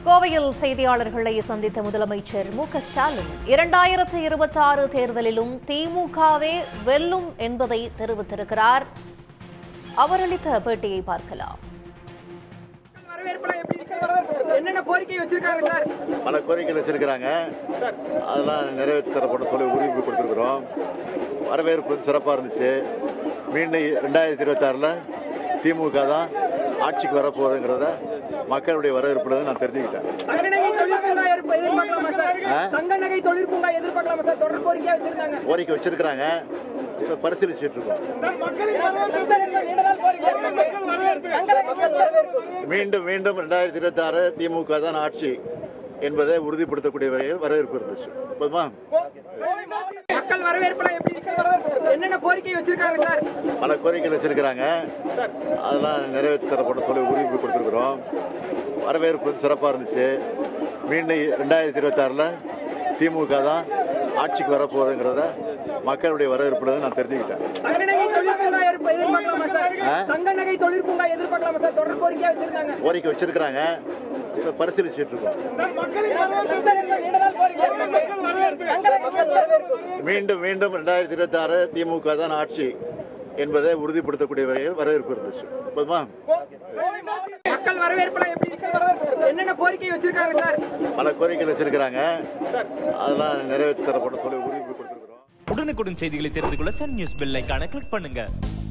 கோவையில் செய்தியாளர்களை சந்தித்த முதலமைச்சர் மு க ஸ்டாலின் இரண்டாயிரத்து இருபத்தி ஆறு தேர்தலிலும் திமுகவே வெல்லும் என்பதை தெரிவித்திருக்கிறார் அவர் அளித்த பேட்டியை பார்க்கலாம் வரவேற்பெல்லாம் எப்படி இருக்கு? என்னென்ன கோரிக்கை வச்சிருக்காங்க சார் பல கோரிக்கைகள் வச்சிருக்கிறாங்க அதெல்லாம் நிறைவேற்றி தரப்படும் சொல்லி உறுதி கொடுத்துருக்குறோம் வரவேற்பு சிறப்பாக இருந்துச்சு மீண்டும் ரெண்டாயிரத்தி இருபத்தாறில் திமுக தான் ஆட்சிக்கு வரப்போகுதுங்கிறத மக்களுடைய வரவேற்புல நான் தெரிஞ்சுக்கிட்டேன் தங்க நகை தொழிற்பூங்கா எதிர்ப்பு- எதிர்பார்க்கலாமா சார் ஆ? தங்க நகை தொழிற்பூங்கா எதிர்பார்க்கலாமா சார் தொடர் கோரிக்கையா வச்சிருக்காங்க கோரிக்கை வச்சிருக்கிறாங்க இப்போ பரிசீலிச்சுட்டு இருக்கோம் நீண்ட நாள் கோரிக்கையா இருக்கு. தங்க நகை வரவேற்பு. மீண்டும் மீண்டும் ரெண்டாயிரத்தி இருபத்தாறு திமுக தான் ஆட்சி என்பதை உறுதிப்படுத்தக்கூடிய வகையில் வரவேற்பு இருந்துச்சு போதுமா மக்கள் வரவேற்பெல்லாம் எப்படி இருக்கு? என்னென்ன கோரிக்கை வச்சிருக்காங்க சார் பல கோரிக்கைகள் வச்சிருக்கிறாங்க அதெல்லாம் நிறைவேற்றி தரப்படும் சொல்லி உறுதி கொடுத்துருக்குறோம் வரவேற்பு சிறப்பாக இருந்துச்சு மீண்டும் ரெண்டாயிரத்தி இருபத்தாறில் திமுக தான் ஆட்சிக்கு வரப்போகுதுங்கிறத மக்களுடைய வரவேற்புல நான் தெரிஞ்சுக்கிட்டேன் தங்க நகை தொழிற்பூங்கா எதிர்ப்பு- எதிர்பார்க்கலாமா சார் ஆ? தங்க நகை தொழிற்பூங்கா எதிர்பார்க்கலாமா சார் தொடர் கோரிக்கையா வச்சிருக்காங்க கோரிக்கை வச்சிருக்கிறாங்க இப்போ பரிசீலிச்சுட்டு இருக்கோம் நீண்ட நாள் கோரிக்கையா இருக்கு. தங்க நகை வரவேற்பு. மீண்டும் மீண்டும் ரெண்டாயிரத்தி இருபத்தாறு திமுக தான் ஆட்சி என்பதை உறுதிப்படுத்தக்கூடிய வகையில் வரவேற்பு இருந்துச்சு போதுமா மக்கள் வரவேற்பெல்லாம் எப்படி இருக்கு? என்னென்ன கோரிக்கை வச்சிருக்காங்க சார் பல கோரிக்கைகள் வச்சிருக்கிறாங்க அதெல்லாம் நிறைவேற்றி தரப்படும் சொல்லி உறுதி கொடுத்துருக்குறோம் உடனுக்குடன் செய்திகளை தெரிந்து கொள்ள சன் நியூஸ் பெல் ஐகானை கிளிக் பண்ணுங்க